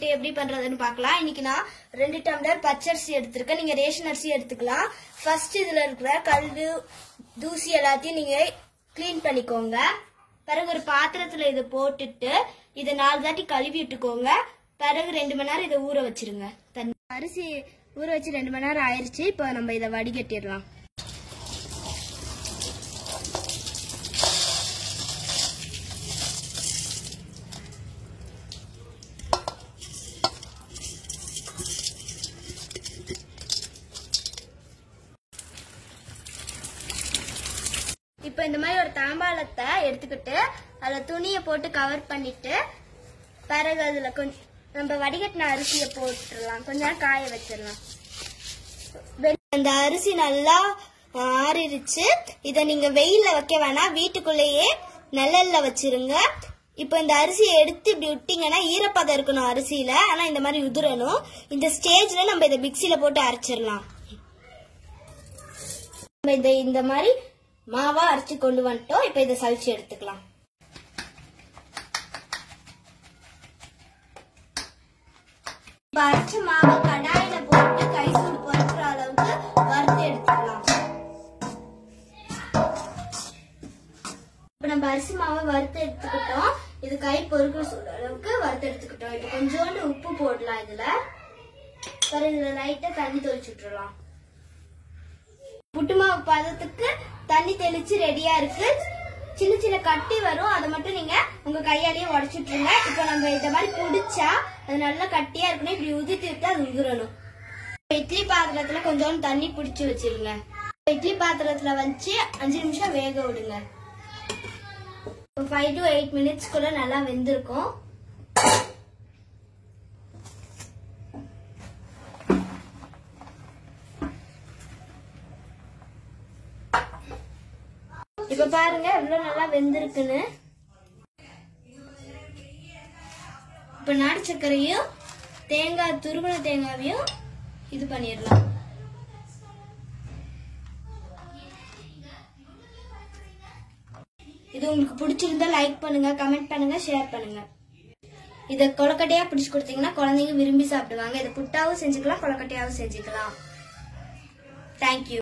போட்டு எப்படி பண்றதுன்னு பார்க்கலாம் இன்னைக்கு நான் ரெண்டு டம்ளர் பச்சரிசி எடுத்திருக்கேன் நீங்க ரேஷன் அரிசி எடுத்துக்கலாம் ஃபர்ஸ்ட் இதுல இருக்கிற கல்லு தூசி எல்லாத்தையும் நீங்க க்ளீன் பண்ணிக்கோங்க பிறகு ஒரு பாத்திரத்துல இதை போட்டுட்டு இதை நாலு தாட்டி கழுவி விட்டுக்கோங்க பிறகு ரெண்டு மணி நேரம் இதை ஊற வச்சிருங்க தண்ணி அரிசி ஊற வச்சு ரெண்டு மணி நேரம் ஆயிருச்சு இப்போ நம்ம இதை வடிகட்டிடலாம் இப்போ இந்த மாதிரி ஒரு தாம்பாளத்தை எடுத்துக்கிட்டு அதில் துணியை போட்டு கவர் பண்ணிட்டு பிறகு அதில் கொஞ்சம் நம்ம வடிகட்டின அரிசியை போட்டுடலாம் கொஞ்ச நேரம் காய வச்சிடலாம் அந்த அரிசி நல்லா ஆறிடுச்சு இதை நீங்க வெயில்ல வைக்க வேணாம் வீட்டுக்குள்ளேயே நிழல்ல வச்சிருங்க இப்போ இந்த அரிசியை எடுத்து இப்படி விட்டீங்கன்னா ஈரப்பதம் இருக்கணும் அரிசியில ஆனா இந்த மாதிரி உதிரணும் இந்த ஸ்டேஜ்ல நம்ம இதை மிக்சியில போட்டு அரைச்சிடலாம் நம்ம இதை இந்த மாதிரி மாவா அரைச்சு கொண்டு வந்துட்டோம் இப்போ இதை சலிச்சு எடுத்துக்கலாம் இப்ப அரைச்ச மாவை கடாயில போட்டு கை சூடு பொறுக்கிற அளவுக்கு வறுத்து எடுத்துக்கலாம் இப்ப நம்ம அரிசி மாவை வறுத்து எடுத்துக்கிட்டோம் இது கை பொறுக்கிற சூடு அளவுக்கு வறுத்து எடுத்துக்கிட்டோம் இப்போ கொஞ்சோண்டு உப்பு போடலாம் இதுல பிறகு இதுல லைட்டா தண்ணி தெளிச்சு விட்டுறலாம் புட்டு மாவு பதத்துக்கு தண்ணி தெளிச்சு ரெடியா இருக்கு சின்ன சின்ன கட்டி வரும் அதை மட்டும் நீங்க உங்க கையாலேயே உடச்சுட்டுருங்க இப்போ நம்ம இந்த மாதிரி புடிச்சா அது நல்லா கட்டியா இருக்கணும் இப்படி உதிர்த்து விட்டு அது உதிரணும் இப்ப இட்லி பாத்திரத்துல கொஞ்சோண்டு தண்ணி பிடிச்சு வச்சிருங்க இப்ப இட்லி பாத்திரத்துல வச்சு அஞ்சு நிமிஷம் வேக விடுங்க ஃபைவ் டு எயிட் மினிட்ஸ்க்குள்ள நல்லா வெந்திருக்கும் இப்ப பாருங்க எவ்வளவு நல்லா வெந்திருக்குன்னு இப்ப நாட்டு சர்க்கரையும் தேங்காய் துருவன தேங்காவையும் இது பண்ணிடலாம் இது உங்களுக்கு பிடிச்சிருந்தா லைக் பண்ணுங்க கமெண்ட் பண்ணுங்க ஷேர் பண்ணுங்க இதை கொலக்கட்டையா பிடிச்சு கொடுத்தீங்கன்னா குழந்தைங்க விரும்பி சாப்பிடுவாங்க இதை புட்டாவும் செஞ்சுக்கலாம் கொலக்கட்டையாவும் செஞ்சுக்கலாம் தேங்க்யூ